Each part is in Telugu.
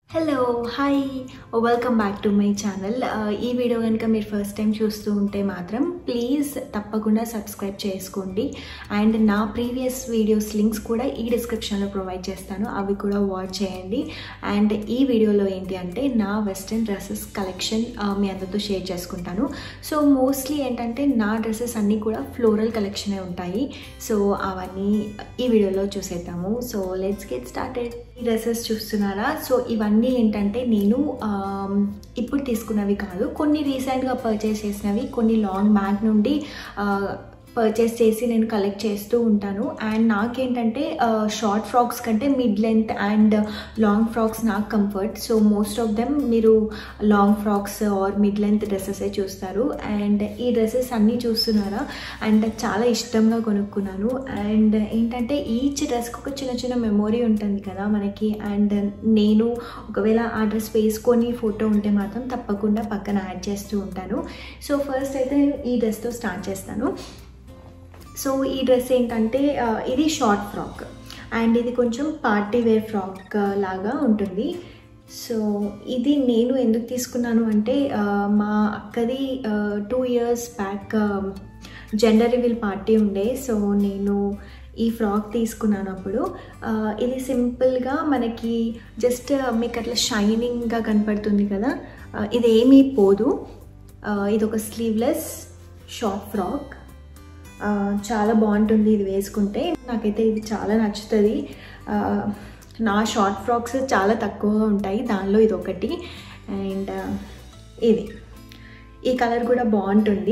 hello hi welcome back to my channel ఈ వీడియో కనుక మీరు ఫస్ట్ టైం చూస్తూ ఉంటే మాత్రం ప్లీజ్ తప్పకుండా సబ్స్క్రైబ్ చేసుకోండి అండ్ నా ప్రీవియస్ వీడియోస్ లింక్స్ కూడా ఈ డిస్క్రిప్షన్లో ప్రొవైడ్ చేస్తాను అవి కూడా వాచ్ చేయండి అండ్ ఈ వీడియోలో ఏంటి అంటే నా వెస్ట్రన్ డ్రెస్సెస్ కలెక్షన్ మీ అందరితో షేర్ చేసుకుంటాను సో మోస్ట్లీ ఏంటంటే నా డ్రెస్సెస్ అన్నీ కూడా ఫ్లోరల్ కలెక్షనే ఉంటాయి సో అవన్నీ ఈ వీడియోలో చూసేద్దాము సో లెట్స్ గెట్ స్టార్టెడ్ ఈ డ్రెస్సెస్ చూస్తున్నారా సో ఇవన్నీ ఏంటంటే నేను ఆమ్, ఇప్పుడు తీసుకున్నవి కాదు కొన్ని రీసెంట్గా పర్చేస్ చేసినవి కొన్ని లాంగ్ బ్యాక్ నుండి పర్చేస్ చేసి నేను కలెక్ట్ చేస్తూ ఉంటాను అండ్ నాకేంటంటే షార్ట్ ఫ్రాక్స్ కంటే mid length and long frocks నాకు comfort so most of them మీరు long frocks or mid length డ్రెస్సెసే చూస్తారు అండ్ ఈ డ్రెస్సెస్ అన్నీ చూస్తున్నారా అండ్ చాలా ఇష్టంగా కొనుక్కున్నాను అండ్ ఏంటంటే ఈచ్ డ్రెస్కి ఒక చిన్న చిన్న మెమొరీ ఉంటుంది కదా మనకి అండ్ నేను ఒకవేళ ఆ డ్రెస్ వేసుకొని ఫోటో ఉంటే మాత్రం తప్పకుండా పక్కన యాడ్ చేస్తూ ఉంటాను సో ఫస్ట్ అయితే నేను ఈ డ్రెస్తో స్టార్ట్ చేస్తాను సో ఈ డ్రెస్ ఏంటంటే ఆ, ఇది షార్ట్ ఫ్రాక్ అండ్ ఇది కొంచెం పార్టీ వేర్ ఫ్రాక్ ఆ, లాగా ఉంటుంది సో ఇది నేను ఎందుకు తీసుకున్నాను అంటే ఆ, మా అక్కది two years back gender reveal party ఉండే సో నేను ఈ ఫ్రాక్ తీసుకున్నాను అప్పుడు ఆ, ఇది సింపుల్గా మనకి జస్ట్ మీకు అట్లా షైనింగ్గా కనపడుతుంది కదా ఆ, ఇది ఏమీ పోదు ఆ, ఇది ఒక స్లీవ్లెస్ షార్ట్ ఫ్రాక్ ఆ, చాలా బాగుంటుంది ఇది వేసుకుంటే నాకైతే ఇది చాలా నచ్చుతుంది ఆ, నా షార్ట్ ఫ్రాక్స్ చాలా తక్కువగా ఉంటాయి దానిలో ఇది ఒకటి అండ్ ఇది ఈ కలర్ కూడా బాగుంటుంది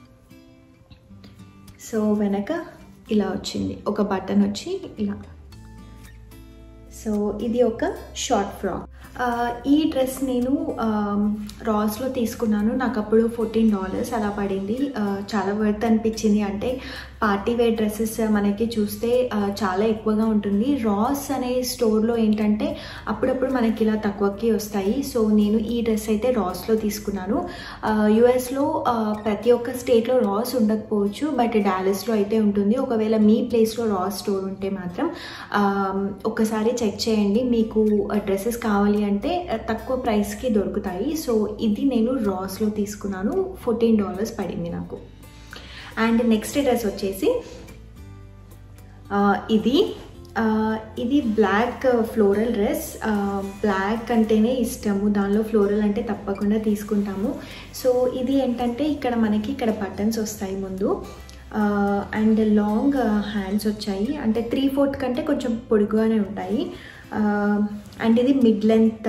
సో వెనక ఇలా వచ్చింది ఒక బటన్ వచ్చి ఇలా సో ఇది ఒక షార్ట్ ఫ్రాక్ ఆ, ఈ డ్రెస్ నేను రాస్లో తీసుకున్నాను నాకు అప్పుడు ఫోర్టీన్ డాలర్స్ అలా పడింది ఆ, చాలా వర్త్ అనిపించింది అంటే పార్టీ వేర్ డ్రెస్సెస్ మనకి చూస్తే ఆ, చాలా ఎక్కువగా ఉంటుంది రాస్ అనే స్టోర్లో ఏంటంటే అప్పుడప్పుడు మనకి ఇలా తక్కువకి వస్తాయి సో నేను ఈ డ్రెస్ అయితే రాస్లో తీసుకున్నాను యుఎస్లో ప్రతి ఒక్క స్టేట్లో రాస్ ఉండకపోవచ్చు బట్ డాలస్లో అయితే ఉంటుంది ఒకవేళ మీ ప్లేస్లో రాస్ స్టోర్ ఉంటే మాత్రం ఆ, ఒక్కసారి చెక్ చేయండి మీకు డ్రెస్సెస్ కావాలి అంటే ఆ, తక్కువ ప్రైస్కి దొరుకుతాయి సో ఇది నేను రాస్లో తీసుకున్నాను ఫోర్టీన్ డాలర్స్ పడింది నాకు అండ్ నెక్స్ట్ డ్రెస్ వచ్చేసి ఆ, ఇది ఆ, ఇది బ్లాక్ ఫ్లోరల్ డ్రెస్ బ్లాక్ అంటేనే ఇష్టము దానిలో ఫ్లోరల్ అంటే తప్పకుండా తీసుకుంటాము సో ఇది ఏంటంటే ఇక్కడ మనకి ఇక్కడ బటన్స్ వస్తాయి ముందు అండ్ లాంగ్ హ్యాండ్స్ వచ్చాయి అంటే త్రీ ఫోర్త్ కంటే కొంచెం పొడుగుగానే ఉంటాయి అండ్ ఇది mid length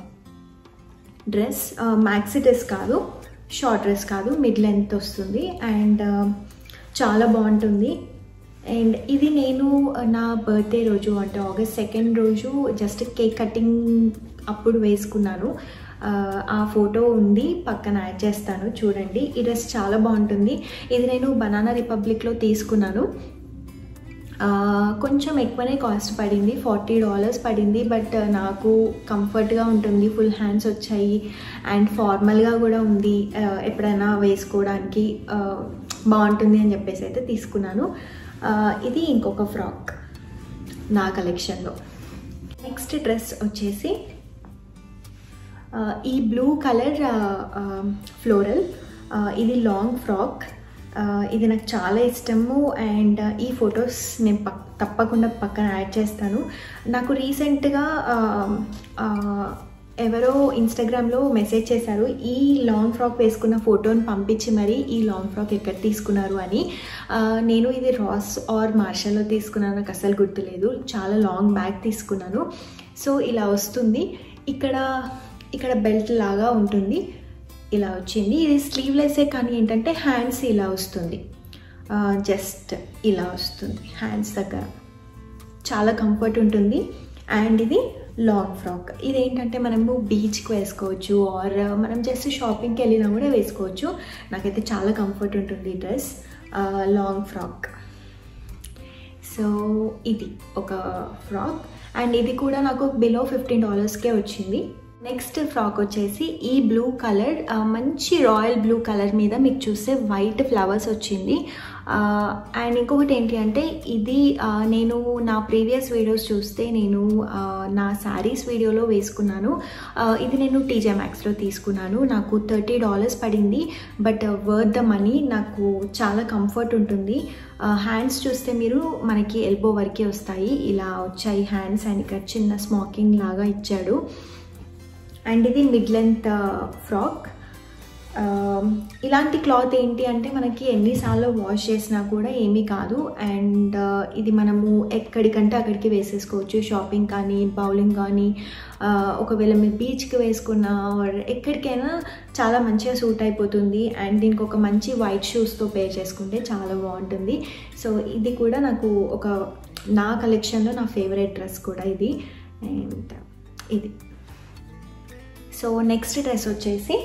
dress maxi dress కాదు షార్ట్ డ్రెస్ కాదు మిడ్ లెంత్ వస్తుంది అండ్ చాలా బాగుంటుంది అండ్ ఇది నేను నా బర్త్డే రోజు అంటే ఆగస్ట్ సెకండ్ రోజు జస్ట్ కేక్ కటింగ్ అప్పుడు వేసుకున్నాను ఆ, ఆ ఫోటో ఉంది పక్కన యాడ్ చేస్తాను చూడండి ఈ డ్రెస్ చాలా బాగుంటుంది ఇది నేను బనానా రిపబ్లిక్లో తీసుకున్నాను ఆ, కొంచెం ఎక్కువనే కాస్ట్ పడింది ఫార్టీ డాలర్స్ పడింది బట్ నాకు కంఫర్ట్గా ఉంటుంది ఫుల్ హ్యాండ్స్ వచ్చాయి అండ్ ఫార్మల్గా కూడా ఉంది ఆ, ఎప్పుడైనా వేసుకోవడానికి ఆ, బాగుంటుంది అని చెప్పేసి అయితే తీసుకున్నాను ఆ, ఇది ఇంకొక ఫ్రాక్ నా కలెక్షన్లో నెక్స్ట్ డ్రెస్ వచ్చేసి ఆ, ఈ బ్లూ కలర్ ఫ్లోరల్ ఇది లాంగ్ ఫ్రాక్ ఆ, ఇది నాకు చాలా ఇష్టము అండ్ ఈ ఫొటోస్ నేను పక్ తప్పకుండా పక్కన యాడ్ చేస్తాను నాకు రీసెంట్గా ఎవరో ఇన్స్టాగ్రామ్లో మెసేజ్ చేశారు ఈ లాంగ్ ఫ్రాక్ వేసుకున్న ఫోటోని పంపించి మరి ఈ లాంగ్ ఫ్రాక్ ఎక్కడ తీసుకున్నారు అని ఆ, నేను ఇది రాస్ ఆర్ మార్షల్లో తీసుకున్నాను నాకు అసలు గుర్తులేదు చాలా లాంగ్ బ్యాగ్ తీసుకున్నాను సో ఇలా వస్తుంది ఇక్కడ ఇక్కడ బెల్ట్ లాగా ఉంటుంది ఇలా వచ్చింది ఇది స్లీవ్లెస్సే కానీ ఏంటంటే హ్యాండ్స్ ఇలా వస్తుంది జస్ట్ ఇలా వస్తుంది హ్యాండ్స్ దగ్గర చాలా కంఫర్ట్ ఉంటుంది అండ్ ఇది లాంగ్ ఫ్రాక్ ఇది ఏంటంటే మనము బీచ్కి వేసుకోవచ్చు ఆర్ మనం జస్ట్ షాపింగ్కి వెళ్ళినా కూడా వేసుకోవచ్చు నాకైతే చాలా కంఫర్ట్ ఉంటుంది ఈ డ్రెస్ లాంగ్ ఫ్రాక్ సో ఇది ఒక ఫ్రాక్ అండ్ ఇది కూడా నాకు బిలో ఫిఫ్టీన్ డాలర్స్కే వచ్చింది నెక్స్ట్ ఫ్రాక్ వచ్చేసి ఈ బ్లూ కలర్ మంచి రాయల్ బ్లూ కలర్ మీద మీకు చూస్తే వైట్ ఫ్లవర్స్ వచ్చింది అండ్ ఇంకొకటి ఏంటి అంటే ఇది ఆ, నేను నా ప్రీవియస్ వీడియోస్ చూస్తే నేను ఆ, నా శారీస్ వీడియోలో వేసుకున్నాను ఆ, ఇది నేను టీజే మ్యాక్స్లో తీసుకున్నాను నాకు థర్టీ డాలర్స్ పడింది బట్ వర్త్ ద మనీ నాకు చాలా కంఫర్ట్ ఉంటుంది హ్యాండ్స్ చూస్తే మీరు మనకి ఎల్బో వరకే వస్తాయి ఇలా వచ్చాయి హ్యాండ్స్ అండ్ ఇక్కడ చిన్న స్మోకింగ్ లాగా ఇచ్చాడు అండ్ ఇది మిడ్ లెంత్ ఫ్రాక్ ఇలాంటి క్లాత్ ఏంటి అంటే మనకి ఎన్నిసార్లు వాష్ చేసినా కూడా ఏమీ కాదు అండ్ ఇది మనము ఎక్కడికంటే అక్కడికి వేసేసుకోవచ్చు షాపింగ్ కానీ బౌలింగ్ కానీ ఆ, ఒకవేళ మీరు బీచ్కి వేసుకున్న or ఎక్కడికైనా చాలా మంచిగా సూట్ అయిపోతుంది అండ్ దీనికి ఒక మంచి వైట్ షూస్తో పేర్ చేసుకుంటే చాలా బాగుంటుంది సో ఇది కూడా నాకు ఒక నా కలెక్షన్లో నా ఫేవరెట్ డ్రెస్ కూడా ఇది అండ్ ఇది సో నెక్స్ట్ డ్రెస్ వచ్చేసి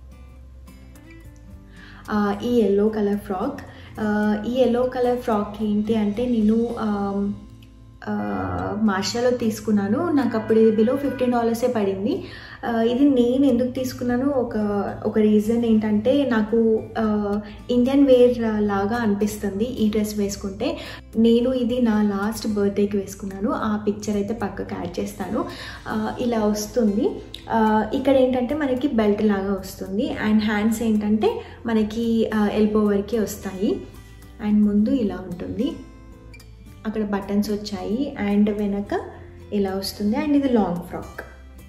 ఆ, ఈ ఎల్లో కలర్ ఫ్రాక్ ఆ, ఈ ఎల్లో కలర్ ఫ్రాక్ ఏంటి అంటే నేను ఆమ్, ఆ, మార్షాలో తీసుకున్నాను నాకు అప్పుడు ఇది బిలో ఫిఫ్టీన్ డాలర్సే పడింది ఆ, ఇది నేను ఎందుకు తీసుకున్నాను ఒక ఒక రీజన్ ఏంటంటే నాకు ఆ, ఇండియన్ వేర్ లాగా అనిపిస్తుంది ఈ డ్రెస్ వేసుకుంటే నేను ఇది నా లాస్ట్ బర్త్డేకి వేసుకున్నాను ఆ పిక్చర్ అయితే పక్కకు యాడ్ చేస్తాను ఆ, ఇలా వస్తుంది ఆ, ఇక్కడ ఏంటంటే మనకి బెల్ట్ లాగా వస్తుంది అండ్ హ్యాండ్స్ ఏంటంటే మనకి ఎల్బో వరకే వస్తాయి అండ్ ముందు ఇలా ఉంటుంది అక్కడ బటన్స్ వచ్చాయి అండ్ వెనక ఇలా వస్తుంది అండ్ ఇది లాంగ్ ఫ్రాక్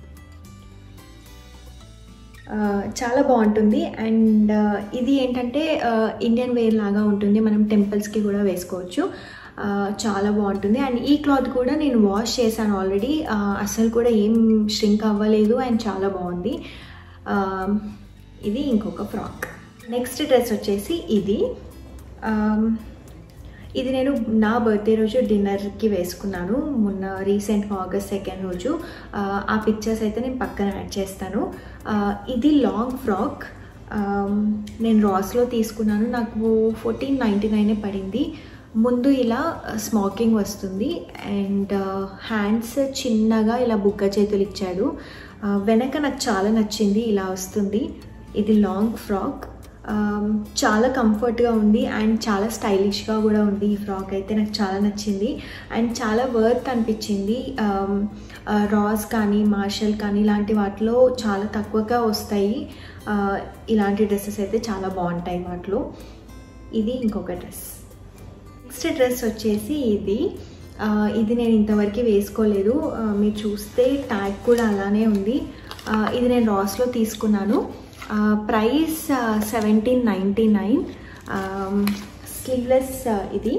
ఆ, చాలా బాగుంటుంది అండ్ ఆ, ఇది ఏంటంటే ఆ, ఇండియన్ వేర్ లాగా ఉంటుంది మనం టెంపుల్స్కి కూడా వేసుకోవచ్చు ఆ, చాలా బాగుంటుంది అండ్ ఈ క్లాత్ కూడా నేను వాష్ చేశాను ఆల్రెడీ ఆ, అసలు కూడా ఏం ష్రింక్ అవ్వలేదు అండ్ చాలా బాగుంది ఆ, ఇది ఇంకొక ఫ్రాక్ నెక్స్ట్ డ్రెస్ వచ్చేసి ఇది ఆమ్, ఇది నేను నా బర్త్డే రోజు డిన్నర్కి వేసుకున్నాను మొన్న రీసెంట్గా ఆగస్ట్ సెకండ్ రోజు ఆ, ఆ పిక్చర్స్ అయితే నేను పక్కన యాడ్ చేస్తాను ఆ, ఇది లాంగ్ ఫ్రాక్ ఆమ్, నేను రాస్లో తీసుకున్నాను నాకు ఫోర్టీన్ నైంటీ నైనే పడింది ముందు ఇలా స్మోకింగ్ వస్తుంది అండ్ హ్యాండ్స్ చిన్నగా ఇలా బుగ్గ చేతులు ఇచ్చాడు ఆ, వెనక నాకు చాలా నచ్చింది ఇలా వస్తుంది ఇది లాంగ్ ఫ్రాక్ ఆమ్, చాలా కంఫర్ట్గా ఉంది అండ్ చాలా స్టైలిష్గా కూడా ఉంది ఈ ఫ్రాక్ అయితే నాకు చాలా నచ్చింది అండ్ చాలా వర్త్ అనిపించింది ఆమ్, ఆ, రాస్ కానీ మార్షల్ కానీ ఇలాంటి వాటిలో చాలా తక్కువగా వస్తాయి ఆ, ఇలాంటి డ్రెస్సెస్ అయితే చాలా బాగుంటాయి వాటిలో ఇది ఇంకొక డ్రెస్ నెక్స్ట్ డ్రెస్ వచ్చేసి ఇది ఆ, ఇది నేను ఇంతవరకు వేసుకోలేదు ఆ, మీరు చూస్తే ట్యాగ్ కూడా అలానే ఉంది ఆ, ఇది నేను రాస్లో తీసుకున్నాను ఆ, price seventeen ninety nine sleeveless ఇది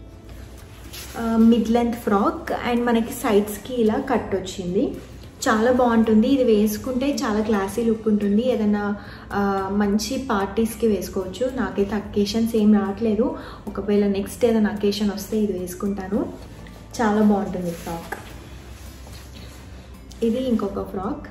మిడ్ లెంత్ ఫ్రాక్ అండ్ మనకి సైడ్స్కి ఇలా కట్ వచ్చింది చాలా బాగుంటుంది ఇది వేసుకుంటే చాలా క్లాసీ లుక్ ఉంటుంది ఏదైనా ఆ, మంచి పార్టీస్కి వేసుకోవచ్చు నాకైతే అకేషన్స్ ఏం రావట్లేదు ఒకవేళ నెక్స్ట్ ఏదైనా అకేషన్ వస్తే ఇది వేసుకుంటాను చాలా బాగుంటుంది ఫ్రాక్ ఇది ఇంకొక ఫ్రాక్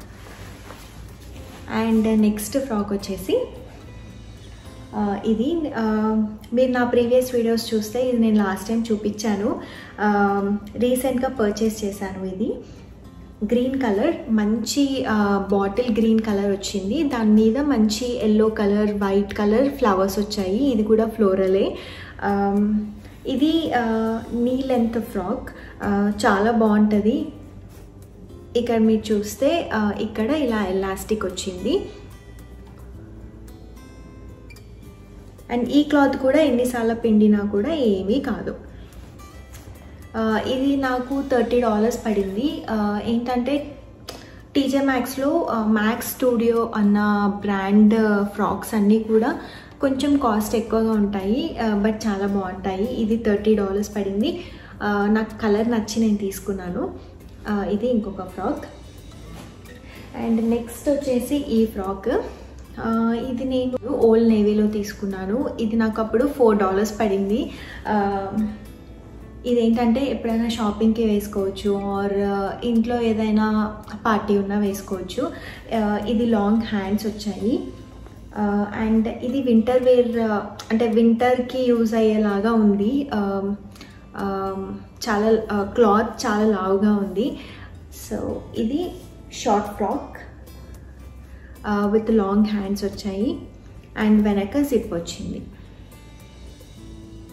అండ్ నెక్స్ట్ ఫ్రాక్ వచ్చేసి ఆ, ఇది ఆ, మీరు నా ప్రీవియస్ వీడియోస్ చూస్తే ఇది నేను లాస్ట్ టైం చూపించాను రీసెంట్గా పర్చేస్ చేశాను ఇది గ్రీన్ కలర్ మంచి బాటిల్ గ్రీన్ కలర్ వచ్చింది దాని మీద మంచి yellow colour white colour flowers వచ్చాయి ఇది కూడా ఫ్లోరలే ఆమ్, ఇది ఆ, నీ లెంత్ ఫ్రాక్ ఆ, చాలా బాగుంటుంది ఇక్కడ మీరు చూస్తే ఆ, ఇక్కడ ఇలా ఎలాస్టిక్ వచ్చింది అండ్ ఈ క్లాత్ కూడా ఎన్నిసార్లు పిండినా కూడా ఏమీ కాదు ఆ, ఇది నాకు థర్టీ డాలర్స్ పడింది ఆ, ఏంటంటే టీజే మ్యాక్స్లో మ్యాక్స్ స్టూడియో అన్న బ్రాండ్ ఫ్రాక్స్ అన్నీ కూడా కొంచెం కాస్ట్ ఎక్కువగా ఉంటాయి బట్ చాలా బాగుంటాయి ఇది థర్టీ డాలర్స్ పడింది ఆ, నాకు కలర్ నచ్చి నేను తీసుకున్నాను ఆ, ఇది ఇంకొక ఫ్రాక్ అండ్ నెక్స్ట్ వచ్చేసి ఈ ఫ్రాక్ ఆ, ఇది నేను ఓల్డ్ నేవీలో తీసుకున్నాను ఇది నాకు అప్పుడు ఫోర్ డాలర్స్ పడింది ఆ, ఇదేంటంటే ఎప్పుడైనా షాపింగ్కి వేసుకోవచ్చు ఆర్ ఇంట్లో ఏదైనా పార్టీ ఉన్నా వేసుకోవచ్చు ఆ, ఇది లాంగ్ హ్యాండ్స్ వచ్చాయి అండ్ ఇది వింటర్ వేర్ అంటే వింటర్కి యూజ్ అయ్యేలాగా ఉంది ఆ, ఆ, చాలా క్లాత్ చాలా లావుగా ఉంది సో ఇది short frock with long hands వచ్చాయి అండ్ వెనక జిప్ వచ్చింది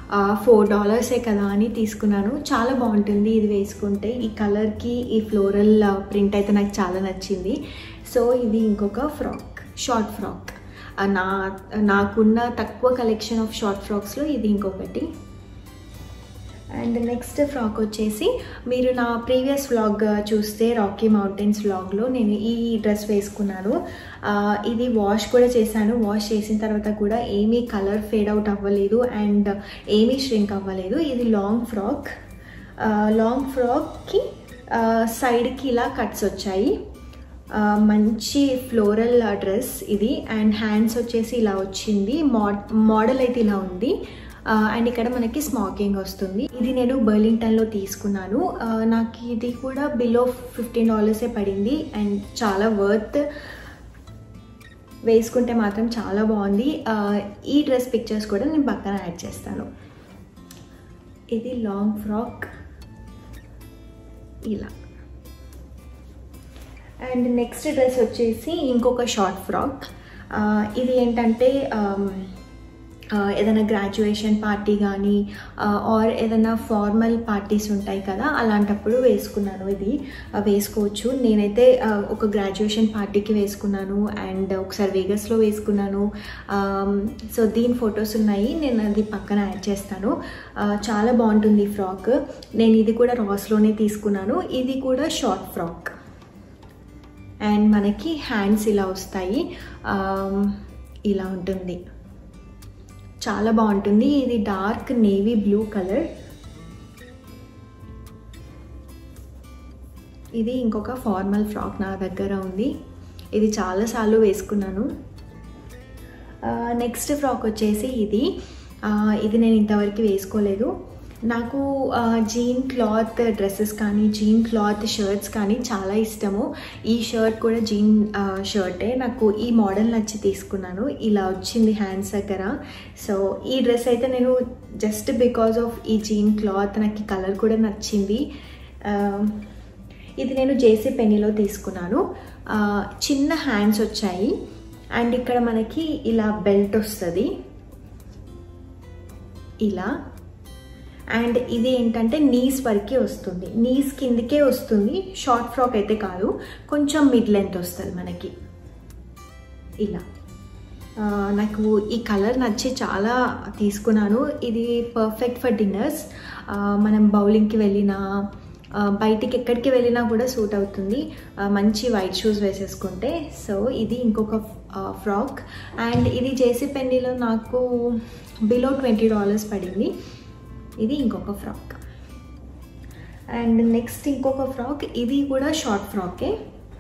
ఫోర్ డాలర్సే కదా అని తీసుకున్నాను చాలా బాగుంటుంది ఇది వేసుకుంటే ఈ కలర్కి ఈ ఫ్లోరల్ ప్రింట్ అయితే నాకు చాలా నచ్చింది సో ఇది ఇంకొక ఫ్రాక్ షార్ట్ ఫ్రాక్ ఆ, నా నాకున్న తక్కువ కలెక్షన్ ఆఫ్ షార్ట్ ఫ్రాక్స్లో ఇది ఇంకొకటి అండ్ నెక్స్ట్ ఫ్రాక్ వచ్చేసి మీరు నా ప్రీవియస్ వ్లాగ్ చూస్తే రాకీ మౌంటైన్స్ వ్లాగ్లో నేను ఈ డ్రెస్ వేసుకున్నాను ఆ, ఇది వాష్ కూడా చేశాను వాష్ చేసిన తర్వాత కూడా ఏమీ కలర్ ఫేడ్ అవుట్ అవ్వలేదు అండ్ ఏమీ ష్రింక్ అవ్వలేదు ఇది లాంగ్ ఫ్రాక్ లాంగ్ ఫ్రాక్కి సైడ్కి ఇలా కట్స్ వచ్చాయి ఆ, మంచి ఫ్లోరల్ డ్రెస్ ఇది అండ్ హ్యాండ్స్ వచ్చేసి ఇలా వచ్చింది మోడ్ మోడల్ అయితే ఇలా ఉంది ఆ, అండ్ ఇక్కడ మనకి స్మాకింగ్ వస్తుంది ఇది నేను బర్లింగ్టన్లో తీసుకున్నాను ఆ, నాకు ఇది కూడా బిలో ఫిఫ్టీన్ డాలర్సే పడింది అండ్ చాలా వర్త్ వేసుకుంటే మాత్రం చాలా బాగుంది ఆ, ఈ డ్రెస్ పిక్చర్స్ కూడా నేను పక్కన యాడ్ చేస్తాను ఇది లాంగ్ ఫ్రాక్ ఇలా అండ్ నెక్స్ట్ డ్రెస్ వచ్చేసి ఇంకొక షార్ట్ ఫ్రాక్ ఆ, ఇది ఏంటంటే ఆమ్, ఆ, ఏదైనా గ్రాడ్యుయేషన్ పార్టీ కానీ ఆర్ ఏదైనా ఫార్మల్ పార్టీస్ ఉంటాయి కదా అలాంటప్పుడు వేసుకున్నాను ఇది ఆ, వేసుకోవచ్చు నేనైతే ఆ, ఒక గ్రాడ్యుయేషన్ పార్టీకి వేసుకున్నాను అండ్ ఒకసారి వేగస్లో వేసుకున్నాను సో దీని ఫొటోస్ ఉన్నాయి నేను అది పక్కన యాడ్ చేస్తాను ఆ, చాలా బాగుంటుంది ఈ ఫ్రాక్ నేను ఇది కూడా రాస్లోనే తీసుకున్నాను ఇది కూడా షార్ట్ ఫ్రాక్ అండ్ మనకి హ్యాండ్స్ ఇలా వస్తాయి ఆమ్, ఇలా ఉంటుంది చాలా బాగుంటుంది ఇది డార్క్ నేవీ బ్లూ కలర్ ఇది ఇంకొక ఫార్మల్ ఫ్రాక్ నా దగ్గర ఉంది ఇది చాలాసార్లు వేసుకున్నాను నెక్స్ట్ ఫ్రాక్ వచ్చేసి ఇది ఆ, ఇది నేను ఇంతవరకు వేసుకోలేదు నాకు ఆ, జీన్ క్లాత్ డ్రెస్సెస్ కానీ జీన్ క్లాత్ షర్ట్స్ కానీ చాలా ఇష్టము ఈ షర్ట్ కూడా జీన్ ఆ, షర్టే నాకు ఈ మోడల్ నచ్చి తీసుకున్నాను ఇలా వచ్చింది హ్యాండ్స్ దగ్గర సో ఈ డ్రెస్ అయితే నేను జస్ట్ బికాజ్ ఆఫ్ ఈ జీన్ క్లాత్ నాకు ఈ కలర్ కూడా నచ్చింది ఆ, ఇది నేను జేసీ పెన్నీలో తీసుకున్నాను ఆ, చిన్న హ్యాండ్స్ వచ్చాయి అండ్ ఇక్కడ మనకి ఇలా బెల్ట్ వస్తుంది ఇలా అండ్ ఇది ఏంటంటే నీస్ వరకే వస్తుంది నీస్ కిందకే వస్తుంది షార్ట్ ఫ్రాక్ అయితే కాదు కొంచెం మిడ్ లెంత్ వస్తుంది మనకి ఇలా ఆ, నాకు ఈ కలర్ నచ్చి చాలా తీసుకున్నాను ఇది పర్ఫెక్ట్ ఫర్ డిన్నర్స్ మనం బౌలింగ్కి వెళ్ళినా ఆ, బయటికి ఎక్కడికి వెళ్ళినా కూడా సూట్ అవుతుంది ఆ, మంచి వైట్ షూస్ వేసేసుకుంటే సో ఇది ఇంకొక ఫ్రాక్ అండ్ ఇది జేసీ పెన్నీలో నాకు బిలో ట్వంటీ డాలర్స్ పడింది ఇది ఇంకొక ఫ్రాక్ అండ్ నెక్స్ట్ ఇంకొక ఫ్రాక్ ఇది కూడా షార్ట్ ఫ్రాకే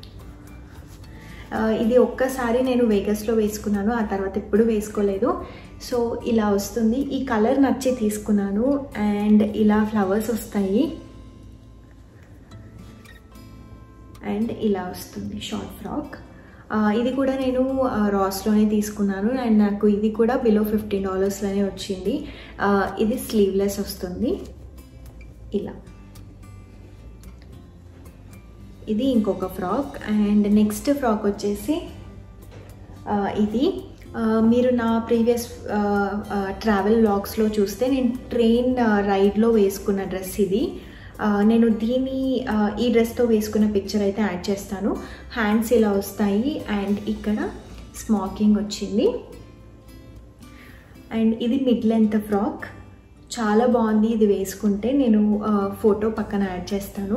ఆ, ఇది ఒక్కసారి నేను వేగస్లో వేసుకున్నాను ఆ తర్వాత ఎప్పుడు వేసుకోలేదు సో ఇలా వస్తుంది ఈ కలర్ నచ్చి తీసుకున్నాను అండ్ ఇలా ఫ్లవర్స్ వస్తాయి అండ్ ఇలా వస్తుంది షార్ట్ ఫ్రాక్ ఆ, ఇది కూడా నేను ఆ, రాస్లోనే తీసుకున్నాను అండ్ నాకు ఇది కూడా బిలో ఫిఫ్టీన్ డాలర్స్లోనే వచ్చింది ఆ, ఇది స్లీవ్లెస్ వస్తుంది ఇలా ఇది ఇంకొక ఫ్రాక్ అండ్ నెక్స్ట్ ఫ్రాక్ వచ్చేసి ఆ, ఇది ఆ, మీరు నా ప్రీవియస్ ట్రావెల్ వ్లాగ్స్లో చూస్తే నేను ట్రైన్ రైడ్లో వేసుకున్న డ్రెస్ ఇది ఆ, నేను దీని ఆ, ఈ డ్రెస్తో వేసుకున్న పిక్చర్ అయితే యాడ్ చేస్తాను హ్యాండ్స్ ఇలా వస్తాయి అండ్ ఇక్కడ స్మాకింగ్ వచ్చింది అండ్ ఇది మిడ్ లెంత్ ఫ్రాక్ చాలా బాగుంది ఇది వేసుకుంటే నేను ఫోటో పక్కన యాడ్ చేస్తాను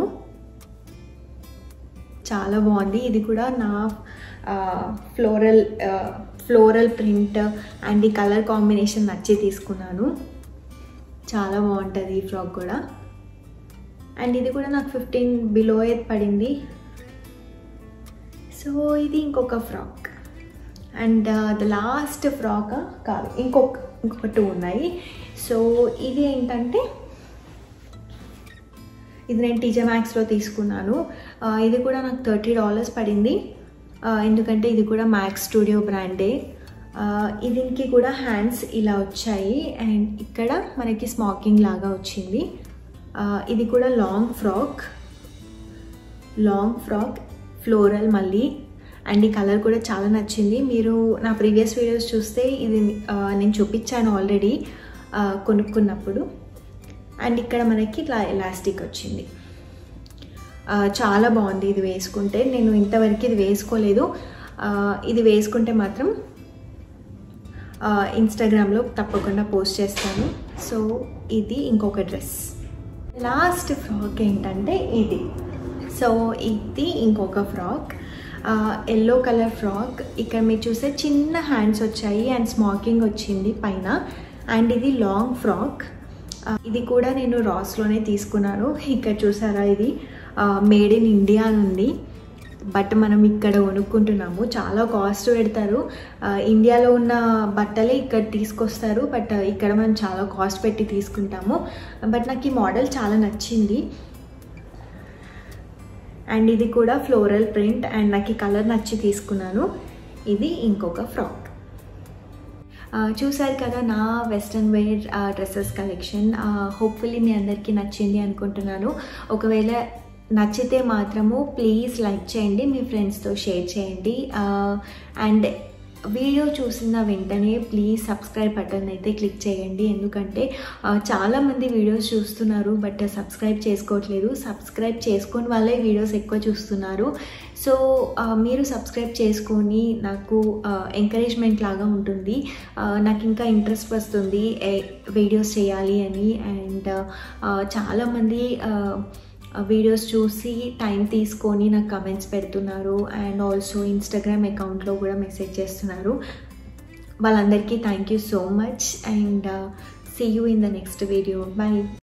చాలా బాగుంది ఇది కూడా నా ఫ్లోరల్ ఫ్లోరల్ ప్రింట్ అండ్ ఈ కలర్ కాంబినేషన్ నచ్చి తీసుకున్నాను చాలా బాగుంటుంది ఈ ఫ్రాక్ కూడా అండ్ ఇది కూడా నాకు ఫిఫ్టీన్ బిలో పడింది సో ఇది ఇంకొక frock and the last frock కాదు ఇంకొక ఇంకొక టూ ఉన్నాయి సో ఇది ఏంటంటే ఇది నేను టీజే మ్యాక్స్లో తీసుకున్నాను ఆ, ఇది కూడా నాకు థర్టీ డాలర్స్ పడింది ఆ, ఎందుకంటే ఇది కూడా మ్యాక్స్ స్టూడియో బ్రాండే ఆ, దీనికి కూడా హ్యాండ్స్ ఇలా వచ్చాయి అండ్ ఇక్కడ మనకి స్మాకింగ్ లాగా వచ్చింది ఆ, ఇది కూడా long frock long frock floral మళ్ళీ అండ్ ఈ కలర్ కూడా చాలా నచ్చింది మీరు నా ప్రీవియస్ వీడియోస్ చూస్తే ఇది ఆ, నేను చూపించాను ఆల్రెడీ ఆ, కొనుక్కున్నప్పుడు అండ్ ఇక్కడ మనకి ఇట్లా ఎలాస్టిక్ వచ్చింది ఆ, చాలా బాగుంది ఇది వేసుకుంటే నేను ఇంతవరకు ఇది వేసుకోలేదు ఆ, ఇది వేసుకుంటే మాత్రం ఇన్స్టాగ్రామ్లో తప్పకుండా పోస్ట్ చేస్తాను సో ఇది ఇంకొక డ్రెస్ లాస్ట్ ఫ్రాక్ ఏంటంటే ఇది సో ఇది ఇంకొక ఫ్రాక్ ఎల్లో కలర్ ఫ్రాక్ ఇక్కడ మీరు చూస్తే చిన్న హ్యాండ్స్ వచ్చాయి అండ్ స్మాకింగ్ వచ్చింది పైన అండ్ ఇది లాంగ్ ఫ్రాక్ ఆ, ఇది కూడా నేను రాస్లోనే తీసుకున్నాను ఇక్కడ చూసారా ఇది మేడ్ ఇన్ ఇండియా నుండి బట్ మనం ఇక్కడ కొనుక్కుంటున్నాము చాలా కాస్ట్ పెడతారు ఆ, ఇండియాలో ఉన్న బట్టలే ఇక్కడ తీసుకొస్తారు బట్ ఇక్కడ మనం చాలా కాస్ట్ పెట్టి తీసుకుంటాము బట్ నాకు ఈ మోడల్ చాలా నచ్చింది అండ్ ఇది కూడా ఫ్లోరల్ ప్రింట్ అండ్ నాకు ఈ కలర్ నచ్చి తీసుకున్నాను ఇది ఇంకొక ఫ్రాక్ ఆ, చూశారు కదా నా western wear dresses collection hopefully మీ అందరికీ నచ్చింది అనుకుంటున్నాను ఒకవేళ నచ్చితే మాత్రము ప్లీజ్ లైక్ చేయండి మీ ఫ్రెండ్స్తో షేర్ చేయండి అండ్ వీడియో చూసిన వెంటనే ప్లీజ్ సబ్స్క్రైబ్ బటన్ అయితే క్లిక్ చేయండి ఎందుకంటే ఆ, చాలామంది వీడియోస్ చూస్తున్నారు బట్ సబ్స్క్రైబ్ చేసుకోవట్లేదు సబ్స్క్రైబ్ చేసుకొని వాళ్ళే వీడియోస్ ఎక్కువ చూస్తున్నారు సో ఆ, మీరు సబ్స్క్రైబ్ చేసుకొని నాకు ఎంకరేజ్మెంట్ లాగా ఉంటుంది ఆ, నాకు ఇంకా ఇంట్రెస్ట్ వస్తుంది వీడియోస్ చేయాలి అని అండ్ చాలామంది వీడియోస్ చూసి టైం తీసుకొని నాకు కమెంట్స్ పెడుతున్నారు అండ్ ఆల్సో ఇన్స్టాగ్రామ్ అకౌంట్లో కూడా మెసేజ్ చేస్తున్నారు వాళ్ళందరికీ thank you so much and see you in the next video by